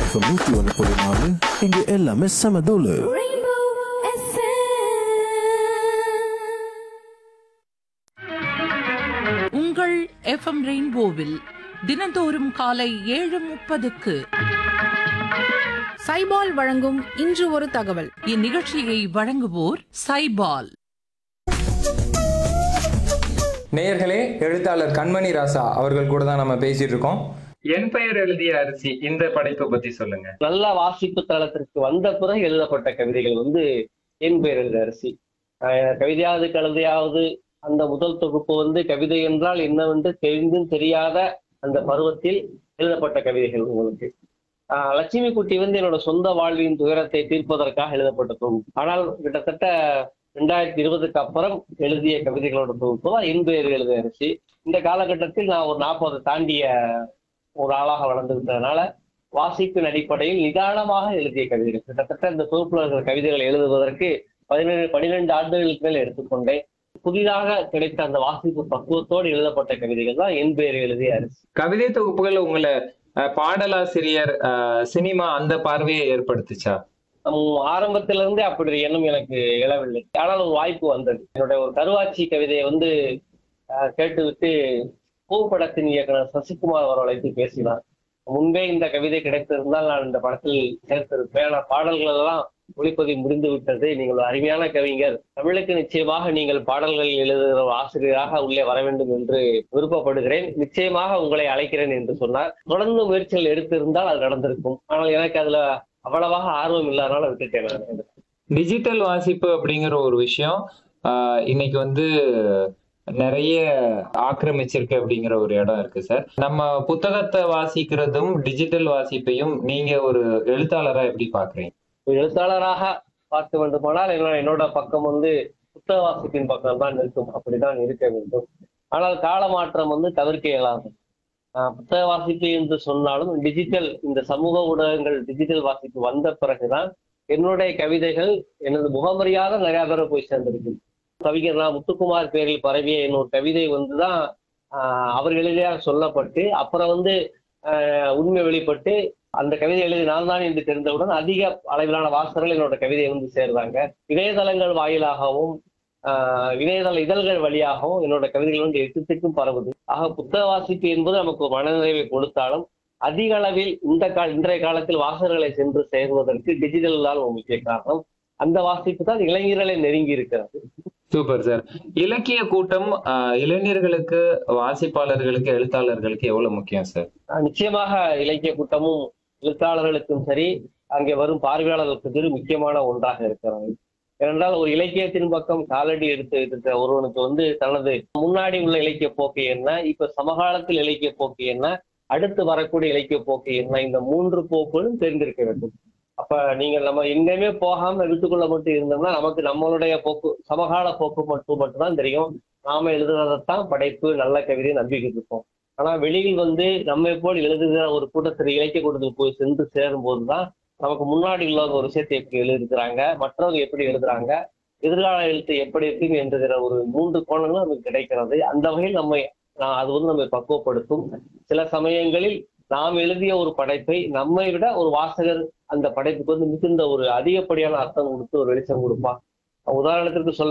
FM நூத்தி ஒன்று புள்ளி நாலு இங்க எல்லாமே செம தூளு Rainbow FM. உங்கள் எஃப்எம் ரெயின்போவில் தினந்தோறும் காலை ஏழு முப்பதுக்கு சைபால் வழங்கும் இன்று ஒரு தகவல் இந்நிகழ்ச்சியை வழங்குவோர் சைபால் நேயர்களே எழுத்தாளர் கண்மணி ராசா அவர்கள் கூட தான் நம்ம பேசிட்டு இருக்கோம் என் பெயர் எழுதிய அரிசி இந்த படைப்பை பத்தி சொல்லுங்க நல்ல வாசிப்பு தளத்திற்கு வந்த பிறகு எழுதப்பட்ட கவிதைகள் வந்து என் பெயர் எழுத அரிசி ஆஹ் கவிதையாவது கழுதையாவது அந்த முதல் தொகுப்பு வந்து கவிதை என்றால் என்னவென்று தெரிந்தும் தெரியாத அந்த பருவத்தில் எழுதப்பட்ட கவிதைகள் உங்களுக்கு ஆஹ் லட்சுமி குட்டி வந்து என்னோட சொந்த வாழ்வின் துயரத்தை தீர்ப்பதற்காக எழுதப்பட்ட தொகுப்பு ஆனால் கிட்டத்தட்ட ரெண்டாயிரத்தி இருபதுக்கு அப்புறம் எழுதிய கவிதைகளோட தொகுப்பு தான் என் பெயர் எழுத அரிசி இந்த காலகட்டத்தில் நான் ஒரு நாற்பது தாண்டிய ஒரு ஆளாக வளர்ந்துவிட்டதுனால வாசிப்பின் அடிப்படையில் நிதானமாக எழுதிய கவிதைகள் கிட்டத்தட்ட இந்த தொகுப்புல இருக்கிற கவிதைகளை எழுதுவதற்கு பதினேழு பன்னிரெண்டு ஆண்டுகளுக்கு மேல் எடுத்துக்கொண்டேன் புதிதாக கிடைத்த அந்த வாசிப்பு பக்குவத்தோடு எழுதப்பட்ட கவிதைகள் தான் என் பெயர் எழுதிய அரிசி கவிதை தொகுப்புகள் உங்களை அஹ், பாடலாசிரியர் அஹ், சினிமா அந்த பார்வையை ஏற்படுத்துச்சா உம் ஆரம்பத்தில இருந்தே அப்படி ஒரு எண்ணம் எனக்கு எழவில்லை ஆனால் ஒரு வாய்ப்பு வந்தது என்னுடைய ஒரு கருவாச்சி கவிதையை வந்து ஆஹ், கேட்டுவிட்டு பூப்படத்தின் இயக்குனர் சசிகுமார் அவர் அழைத்து பேசினார் முன்பே இந்த கவிதை கிடைத்திருந்தால் நான் இந்த படத்தில் சேர்த்திருப்பேன் ஆனால் பாடல்கள் எல்லாம் ஒளிப்பதிவு முடிந்து விட்டது நீங்கள் ஒரு அருமையான கவிஞர் தமிழுக்கு நிச்சயமாக நீங்கள் பாடல்கள் எழுதுகிற ஒரு ஆசிரியராக உள்ளே வர வேண்டும் என்று விருப்பப்படுகிறேன் நிச்சயமாக உங்களை அழைக்கிறேன் என்று சொன்னார் தொடர்ந்து முயற்சிகள் எடுத்திருந்தால் அது நடந்திருக்கும் ஆனால் எனக்கு அதுல அவ்வளவாக ஆர்வம் இல்லாதனால விட்டுட்டேன் நான். டிஜிட்டல் வாசிப்பு அப்படிங்கிற ஒரு விஷயம் அஹ், இன்னைக்கு வந்து நிறைய ஆக்கிரமிச்சிருக்கு அப்படிங்கிற ஒரு இடம் இருக்கு சார் நம்ம புத்தகத்தை வாசிக்கிறதும் டிஜிட்டல் வாசிப்பையும் நீங்க ஒரு எழுத்தாளரா எப்படி பாக்குறீங்க ஒரு எழுத்தாளராக பார்க்க வேண்டுமானால் என்ன- என்னோட பக்கம் வந்து புத்தக வாசிப்பின் பக்கம் தான் இருக்கும் அப்படிதான் இருக்க வேண்டும் ஆனால் கால மாற்றம் வந்து தவிர்க்க இயலாது ஆஹ் புத்தக வாசிப்பு என்று சொன்னாலும் டிஜிட்டல் இந்த சமூக ஊடகங்கள் டிஜிட்டல் வாசிப்பு வந்த பிறகுதான் என்னுடைய கவிதைகள் எனது முகமறியாத நிறைய பேரை போய் சேர்ந்திருக்கு கவிஞர் நான் முத்துக்குமார் பேரில் பரவிய என்னோட கவிதை வந்துதான் ஆஹ் அவர் எழுதியாக சொல்லப்பட்டு அப்புறம் வந்து ஆஹ் உண்மை வெளிப்பட்டு அந்த கவிதை எழுதி நான் தான் என்று தெரிந்தவுடன் அதிக அளவிலான வாசகர்கள் என்னோட கவிதையை வந்து சேர்ந்தாங்க இணையதளங்கள் வாயிலாகவும் ஆஹ் இணையதள இதழ்கள் வழியாகவும் என்னோட கவிதைகள் வந்து எட்டு திக்கும் பரவுது ஆக புத்தக வாசிப்பு என்பது நமக்கு ஒரு மனநிறைவை கொடுத்தாலும் அதிக அளவில் இந்த கால இன்றைய காலத்தில் வாசகர்களை சென்று சேர்வதற்கு டிஜிட்டல் தான் ஒரு முக்கிய காரணம் அந்த வாசிப்பு தான் இளைஞர்களை நெருங்கி இருக்கிறது சூப்பர் சார் இலக்கிய கூட்டம் அஹ், இளைஞர்களுக்கு வாசிப்பாளர்களுக்கு எழுத்தாளர்களுக்கு எவ்வளவு முக்கியம் சார் ஆஹ் நிச்சயமாக இலக்கிய கூட்டமும் எழுத்தாளர்களுக்கும் சரி அங்கே வரும் பார்வையாளர்களுக்கும் சரி முக்கியமான ஒன்றாக இருக்கிறது ஏனென்றால் ஒரு இலக்கியத்தின் பக்கம் காலடி எடுத்து இருக்கிற ஒருவனுக்கு வந்து தனது முன்னாடி உள்ள இலக்கிய போக்கு என்ன இப்ப சமகாலத்தில் இலக்கிய போக்கு என்ன அடுத்து வரக்கூடிய இலக்கிய போக்கு என்ன இந்த மூன்று போக்குகளும் தெரிந்திருக்க வேண்டும் அப்ப நீங்கள் நம்ம எங்கேயுமே போகாம வீட்டுக்குள்ள மட்டும் இருந்தோம்னா நமக்கு நம்மளுடைய போக்கு சமகால போக்கு மட்டும் மட்டும்தான் தெரியும் நாம எழுதுனதைத்தான் படைப்பு நல்ல கவிதை நம்பிக்கிட்டு இருப்போம் ஆனா வெளியில் வந்து நம்மை போல் எழுதுகிற ஒரு கூட்டத்தில் இலக்கிய கூட்டத்துக்கு போய் சென்று சேரும் போதுதான் நமக்கு முன்னாடி உள்ளவங்க ஒரு விஷயத்தை எப்படி எழுதிருக்கிறாங்க மற்றவங்க எப்படி எழுதுறாங்க எதிர்கால எழுத்து எப்படி இருக்கு என்கிற ஒரு மூன்று கோணங்களும் நமக்கு கிடைக்கிறது அந்த வகையில் நம்மை ஆஹ் அது வந்து நம்மை பக்குவப்படுத்தும் சில சமயங்களில் நாம் எழுதிய ஒரு படைப்பை நம்மை விட ஒரு வாசகர் அந்த படைப்புக்கு வந்து மிகுந்த ஒரு அதிகப்படியான அர்த்தம் கொடுத்து ஒரு வெளிச்சம் கொடுப்பான் உதாரணத்திற்கு சொல்ல